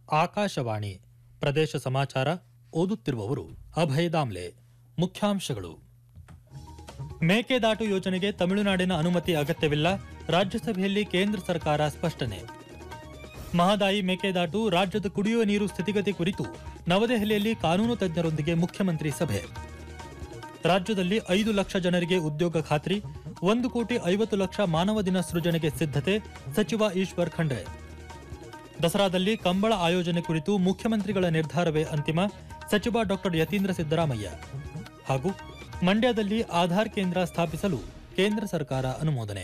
ಆಕಾಶವಾಣಿ ಪ್ರದೇಶ ಸಮಾಚಾರ ಓದುತ್ತಿರುವವರು ಅಭಯ್ ದಾಮ್ಲೆ ಮುಖ್ಯಾಂಶಗಳು ಮೇಕೆದಾಟು ಯೋಜನೆಗೆ ತಮಿಳುನಾಡಿನ ಅನುಮತಿ ಅಗತ್ಯವಿಲ್ಲ ರಾಜ್ಯಸಭೆಯಲ್ಲಿ ಕೇಂದ್ರ ಸರ್ಕಾರ ಸ್ಪಷ್ಟನೆ ಮಹದಾಯಿ ಮೇಕೆದಾಟು ರಾಜ್ಯದ ಕುಡಿಯುವ ನೀರು ಸ್ಥಿತಿಗತಿ ಕುರಿತು ನವದೆಹಲಿಯಲ್ಲಿ ಕಾನೂನು ತಜ್ಞರೊಂದಿಗೆ ಮುಖ್ಯಮಂತ್ರಿ ಸಭೆ ರಾಜ್ಯದಲ್ಲಿ ಐದು ಲಕ್ಷ ಜನರಿಗೆ ಉದ್ಯೋಗ ಖಾತ್ರಿ ಒಂದು ಕೋಟಿ ಐವತ್ತು ಲಕ್ಷ ಮಾನವ ದಿನ ಸೃಜನೆಗೆ ಸಿದ್ಧತೆ ಸಚಿವ ಈಶ್ವರ್ ಖಂಡ್ರೆ ದಸರಾದಲ್ಲಿ ಕಂಬಳ ಆಯೋಜನೆ ಕುರಿತು ಮುಖ್ಯಮಂತ್ರಿಗಳ ನಿರ್ಧಾರವೇ ಅಂತಿಮ ಸಚಿವ ಡಾಕ್ಟರ್ ಯತೀಂದ್ರ ಸಿದ್ದರಾಮಯ್ಯ ಹಾಗೂ ಮಂಡ್ಯದಲ್ಲಿ ಆಧಾರ್ ಕೇಂದ್ರ ಸ್ಥಾಪಿಸಲು ಕೇಂದ್ರ ಸರ್ಕಾರ ಅನುಮೋದನೆ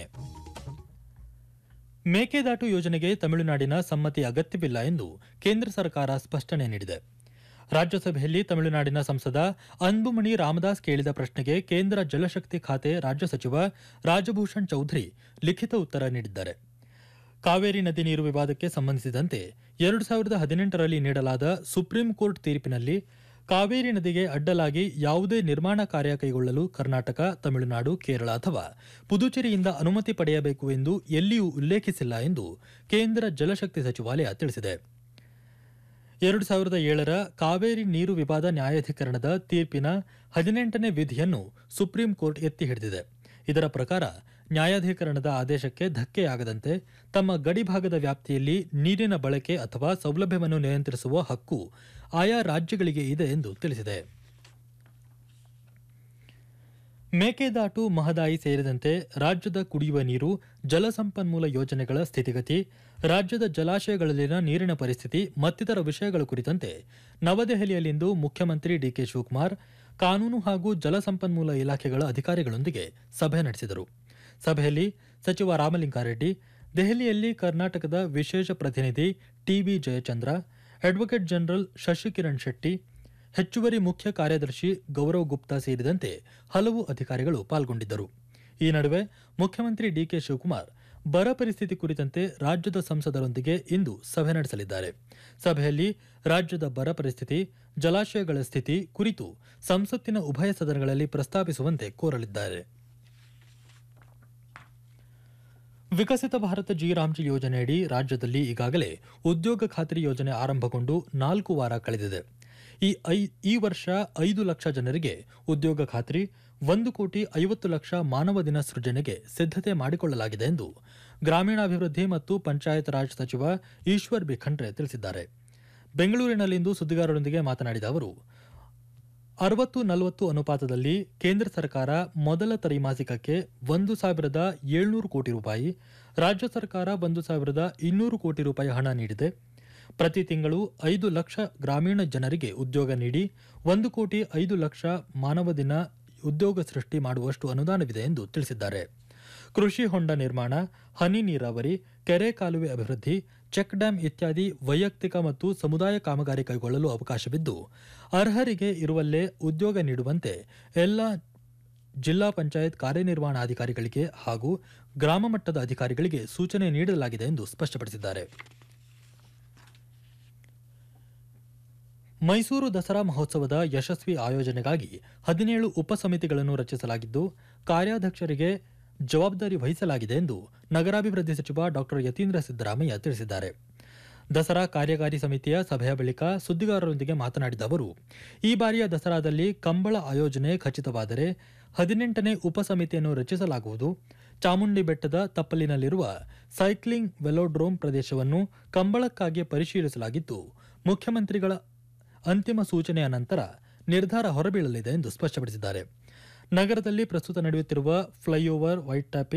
ಮೇಕೆದಾಟು ಯೋಜನೆಗೆ ತಮಿಳುನಾಡಿನ ಸಮ್ಮತಿ ಅಗತ್ಯವಿಲ್ಲ ಎಂದು ಕೇಂದ್ರ ಸರ್ಕಾರ ಸ್ಪಷ್ಟನೆ ನೀಡಿದೆ ರಾಜ್ಯಸಭೆಯಲ್ಲಿ ತಮಿಳುನಾಡಿನ ಸಂಸದ ಅನ್ಬುಮಣಿ ರಾಮದಾಸ್ ಕೇಳಿದ ಪ್ರಶ್ನೆಗೆ ಕೇಂದ್ರ ಜಲಶಕ್ತಿ ಖಾತೆ ರಾಜ್ಯ ಸಚಿವ ರಾಜಭೂಷಣ್ ಚೌಧರಿ ಲಿಖಿತ ಉತ್ತರ ನೀಡಿದ್ದಾರೆ ಕಾವೇರಿ ನದಿ ನೀರು ವಿವಾದಕ್ಕೆ ಸಂಬಂಧಿಸಿದಂತೆ ಎರಡು ಸಾವಿರದ ಹದಿನೆಂಟರಲ್ಲಿ ನೀಡಲಾದ ಸುಪ್ರೀಂ ಕೋರ್ಟ್ ತೀರ್ಪಿನಲ್ಲಿ ಕಾವೇರಿ ನದಿಗೆ ಅಡ್ಡಲಾಗಿ ಯಾವುದೇ ನಿರ್ಮಾಣ ಕಾರ್ಯ ಕೈಗೊಳ್ಳಲು ಕರ್ನಾಟಕ ತಮಿಳುನಾಡು ಕೇರಳ ಅಥವಾ ಪುದುಚೇರಿಯಿಂದ ಅನುಮತಿ ಪಡೆಯಬೇಕು ಎಂದು ಎಲ್ಲಿಯೂ ಉಲ್ಲೇಖಿಸಿಲ್ಲ ಎಂದು ಕೇಂದ್ರ ಜಲಶಕ್ತಿ ಸಚಿವಾಲಯ ತಿಳಿಸಿದೆ ಎರಡು ಸಾವಿರದ ಏಳರ ಕಾವೇರಿ ನೀರು ವಿವಾದ ನ್ಯಾಯಾಧಿಕರಣದ ತೀರ್ಪಿನ ಹದಿನೆಂಟನೇ ವಿಧಿಯನ್ನು ಸುಪ್ರೀಂ ಕೋರ್ಟ್ ಎತ್ತಿ ಹಿಡಿದಿದೆ ಇದರ ಪ್ರಕಾರ ನ್ಯಾಯಾಧಿಕರಣದ ಆದೇಶಕ್ಕೆ ಧಕ್ಕೆಯಾಗದಂತೆ ತಮ್ಮ ಗಡಿಭಾಗದ ವ್ಯಾಪ್ತಿಯಲ್ಲಿ ನೀರಿನ ಬಳಕೆ ಅಥವಾ ಸೌಲಭ್ಯವನ್ನು ನಿಯಂತ್ರಿಸುವ ಹಕ್ಕು ಆಯಾ ರಾಜ್ಯಗಳಿಗೆ ಇದೆ ಎಂದು ತಿಳಿಸಿದೆ ಮೇಕೆದಾಟು ಮಹದಾಯಿ ಸೇರಿದಂತೆ ರಾಜ್ಯದ ಕುಡಿಯುವ ನೀರು ಜಲಸಂಪನ್ಮೂಲ ಯೋಜನೆಗಳ ಸ್ಥಿತಿಗತಿ ರಾಜ್ಯದ ಜಲಾಶಯಗಳಲ್ಲಿನ ನೀರಿನ ಪರಿಸ್ಥಿತಿ ಮತ್ತಿತರ ವಿಷಯಗಳ ಕುರಿತಂತೆ ನವದೆಹಲಿಯಲ್ಲಿಂದು ಮುಖ್ಯಮಂತ್ರಿ ಡಿಕೆ ಶಿವಕುಮಾರ್ ಕಾನೂನು ಹಾಗೂ ಜಲಸಂಪನ್ಮೂಲ ಇಲಾಖೆಗಳ ಅಧಿಕಾರಿಗಳೊಂದಿಗೆ ಸಭೆ ನಡೆಸಿದರು ಸಭೆಯಲ್ಲಿ ಸಚಿವ ರಾಮಲಿಂಗಾರೆಡ್ಡಿ ದೆಹಲಿಯಲ್ಲಿ ಕರ್ನಾಟಕದ ವಿಶೇಷ ಪ್ರತಿನಿಧಿ T B Jayachandra advocate general Shashikiran Shetty ಹೆಚ್ಚುವರಿ ಮುಖ್ಯ ಕಾರ್ಯದರ್ಶಿ ಗೌರವ್ ಗುಪ್ತಾ ಸೇರಿದಂತೆ ಹಲವು ಅಧಿಕಾರಿಗಳು ಪಾಲ್ಗೊಂಡಿದ್ದರು ಈ ನಡುವೆ ಮುಖ್ಯಮಂತ್ರಿ ಡಿಕೆ ಶಿವಕುಮಾರ್ ಬರ ಪರಿಸ್ಥಿತಿ ಕುರಿತಂತೆ ರಾಜ್ಯದ ಸಂಸದರೊಂದಿಗೆ ಇಂದು ಸಭೆ ನಡೆಸಲಿದ್ದಾರೆ ಸಭೆಯಲ್ಲಿ ರಾಜ್ಯದ ಬರ ಪರಿಸ್ಥಿತಿ ಜಲಾಶಯಗಳ ಸ್ಥಿತಿ ಕುರಿತು ಸಂಸತ್ತಿನ ಉಭಯ ಸದನಗಳಲ್ಲಿ ಪ್ರಸ್ತಾಪಿಸುವಂತೆ ಕೋರಲಿದ್ದಾರೆ ವಿಕಸಿತ ಭಾರತ ಜಿ ರಾಮ್ಜಿ ಯೋಜನೆಯಡಿ ರಾಜ್ಯದಲ್ಲಿ ಈಗಾಗಲೇ ಉದ್ಯೋಗ ಖಾತ್ರಿ ಯೋಜನೆ ಆರಂಭಗೊಂಡು ನಾಲ್ಕು ವಾರ ಕಳೆದಿದೆ ಈ ಐ ಈ ವರ್ಷ ಐದು ಲಕ್ಷ ಜನರಿಗೆ ಉದ್ಯೋಗ ಖಾತ್ರಿ ಒಂದು ಕೋಟಿ ಐವತ್ತು ಲಕ್ಷ ಮಾನವ ದಿನ ಸೃಜನೆಗೆ ಸಿದ್ಧತೆ ಮಾಡಿಕೊಳ್ಳಲಾಗಿದೆ ಎಂದು ಗ್ರಾಮೀಣಾಭಿವೃದ್ಧಿ ಮತ್ತು ಪಂಚಾಯತ್ ರಾಜ್ ಸಚಿವ ಈಶ್ವರ್ ಬಿ ಖಂಡ್ರೆ ತಿಳಿಸಿದ್ದಾರೆ ಬೆಂಗಳೂರಿನಲ್ಲಿಂದು ಸುದ್ದಿಗಾರರೊಂದಿಗೆ ಮಾತನಾಡಿದ ಅವರು ಅರವತ್ತು ನಲವತ್ತು ಅನುಪಾತದಲ್ಲಿ ಕೇಂದ್ರ ಸರ್ಕಾರ ಮೊದಲ ತ್ರೈಮಾಸಿಕಕ್ಕೆ ಒಂದು ಸಾವಿರದ ಏಳ್ನೂರು ಕೋಟಿ ರೂಪಾಯಿ ರಾಜ್ಯ ಸರ್ಕಾರ ಒಂದು ಸಾವಿರದ ಇನ್ನೂರು ಕೋಟಿ ರೂಪಾಯಿ ಹಣ ನೀಡಿದೆ ಪ್ರತಿ ತಿಂಗಳು ಐದು ಲಕ್ಷ ಗ್ರಾಮೀಣ ಜನರಿಗೆ ಉದ್ಯೋಗ ನೀಡಿ ಒಂದು ಕೋಟಿ ಐದು ಲಕ್ಷ ಮಾನವ ದಿನ ಉದ್ಯೋಗ ಸೃಷ್ಟಿ ಮಾಡುವಷ್ಟು ಅನುದಾನವಿದೆ ಎಂದು ತಿಳಿಸಿದ್ದಾರೆ ಕೃಷಿ ಹೊಂಡ ನಿರ್ಮಾಣ ಹನಿ ನೀರಾವರಿ ಕೆರೆ ಕಾಲುವೆ ಅಭಿವೃದ್ಧಿ ಚೆಕ್ ಡ್ಯಾಂ ಇತ್ಯಾದಿ ವೈಯಕ್ತಿಕ ಮತ್ತು ಸಮುದಾಯ ಕಾಮಗಾರಿ ಕೈಗೊಳ್ಳಲು ಅವಕಾಶವಿದ್ದು ಅರ್ಹರಿಗೆ ಇರುವಲ್ಲೇ ಉದ್ಯೋಗ ನೀಡುವಂತೆ ಎಲ್ಲ ಜಿಲ್ಲಾ ಪಂಚಾಯತ್ ಕಾರ್ಯನಿರ್ವಹಣಾಧಿಕಾರಿಗಳಿಗೆ ಹಾಗೂ ಗ್ರಾಮ ಮಟ್ಟದ ಅಧಿಕಾರಿಗಳಿಗೆ ಸೂಚನೆ ನೀಡಲಾಗಿದೆ ಎಂದು ಸ್ಪಷ್ಟಪಡಿಸಿದ್ದಾರೆ ಮೈಸೂರು ದಸರಾ ಮಹೋತ್ಸವದ ಯಶಸ್ವಿ ಆಯೋಜನೆಗಾಗಿ ಹದಿನೇಳು ಉಪಸಮಿತಿಗಳನ್ನು ರಚಿಸಲಾಗಿದ್ದು ಕಾರ್ಯಾಧ್ಯಕ್ಷರಿಗೆ ಜವಾಬ್ದಾರಿ ವಹಿಸಲಾಗಿದೆ ಎಂದು ನಗರಾಭಿವೃದ್ಧಿ ಸಚಿವ ಡಾಕ್ಟರ್ ಯತೀಂದ್ರ ಸಿದ್ದರಾಮಯ್ಯ ತಿಳಿಸಿದ್ದಾರೆ ದಸರಾ ಕಾರ್ಯಕಾರಿ ಸಮಿತಿಯ ಸಭೆಯ ಬಳಿಕ ಸುದ್ದಿಗಾರರೊಂದಿಗೆ ಮಾತನಾಡಿದ ಅವರು ಈ ಬಾರಿಯ ದಸರಾದಲ್ಲಿ ಕಂಬಳ ಆಯೋಜನೆ ಖಚಿತವಾದರೆ ಹದಿನೆಂಟನೇ ಉಪಸಮಿತಿಯನ್ನು ರಚಿಸಲಾಗುವುದು ಚಾಮುಂಡಿ ಬೆಟ್ಟದ ತಪ್ಪಲಿನಲ್ಲಿರುವ ಸೈಕ್ಲಿಂಗ್ ವೆಲೋಡ್ರೋಮ್ ಪ್ರದೇಶವನ್ನು ಕಂಬಳಕ್ಕಾಗಿ ಪರಿಶೀಲಿಸಲಾಗಿದ್ದು ಮುಖ್ಯಮಂತ್ರಿಗಳ ಅಂತಿಮ ಸೂಚನೆಯ ನಂತರ ನಿರ್ಧಾರ ಹೊರಬೀಳಲಿದೆ ಎಂದು ಸ್ಪಷ್ಟಪಡಿಸಿದ್ದಾರೆ ನಗರದಲ್ಲಿ ಪ್ರಸ್ತುತ ನಡೆಯುತ್ತಿರುವ ಫ್ಲೈಓವರ್ ವೈಟ್ ಟ್ಯಾಪಿಂಗ್